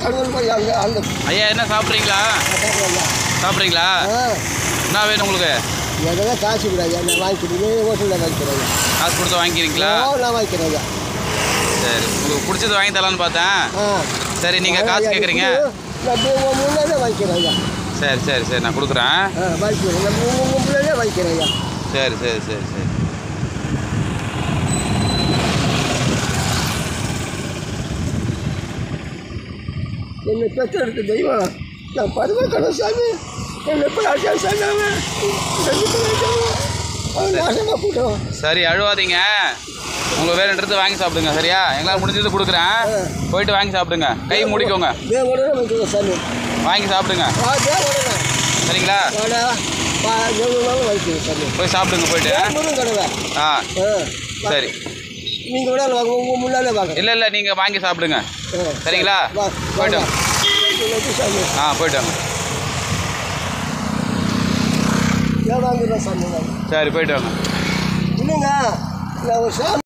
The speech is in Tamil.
கடவுள் போய் அங்கே அங்கே ஐயா என்ன சாப்பிட்றீங்களா சாப்பிட்றீங்களா ஆ என்ன வேணும் உங்களுக்கு எதனா காசு கூடாது நான் வாங்கிக்கிறேன் ஹோட்டலில் வாங்கிக்கிறேன் காசு கொடுத்து வாங்கிக்கிறீங்களா ஓ நான் வாங்கிக்கிறேன் ஐயா சரி உங்களுக்கு பிடிச்சது வாங்கி தரலான்னு பார்த்தேன் ஆ சரி நீங்கள் காசு கேட்குறீங்க நான் அப்படியே உன் முன்னாடியே வாங்கிக்கிறேன் ஐயா சரி சரி சரி நான் கொடுக்குறேன் ஆ வாங்கிக்கிறேன் நான் உங்கள் உங்கள் முன்னாடியே வாங்கிக்கிறேன் ஐயா சரி சரி சரி சரி என்னை பெற்றெடுத்த தெய்வம் நான் பருவ கடவுள் சாமி என்னை பிராட்டியா சாமி அவன் அவன் நாசமாக போட்டோம் சரி அழுவாதீங்க உங்களுக்கு வேணுன்றது வாங்கி சாப்பிடுங்க சரியா எங்களால் முடிஞ்சது கொடுக்குறேன் போயிட்டு வாங்கி சாப்பிடுங்க கை மூடிக்கோங்க தே உடனே வாங்கிக்கிறேன் சாமி வாங்கி சாப்பிடுங்க ஆ தே உடனே சரிங்களா வாடா பா எவ்வளோ வாங்கிக்கிறேன் சாமி போய் சாப்பிடுங்க போயிட்டு முருகன் கடவை ஆ ஆ சரி நீங்கள் விட வாங்க உங்கள் முன்னாலே வாங்க இல்லை இல்லை நீங்கள் வாங்கி சாப்பிடுங்க ஆ, சரிங்களா வா போயிட்டு வாங்க வாங்க. நன்றி சாமி ஆ போயிட்டு வாங்க ஏன் வாங்குறேன் சாமி நான் சரி போயிட்டு வாங்க இல்லைங்க நான் ஒரு சாமி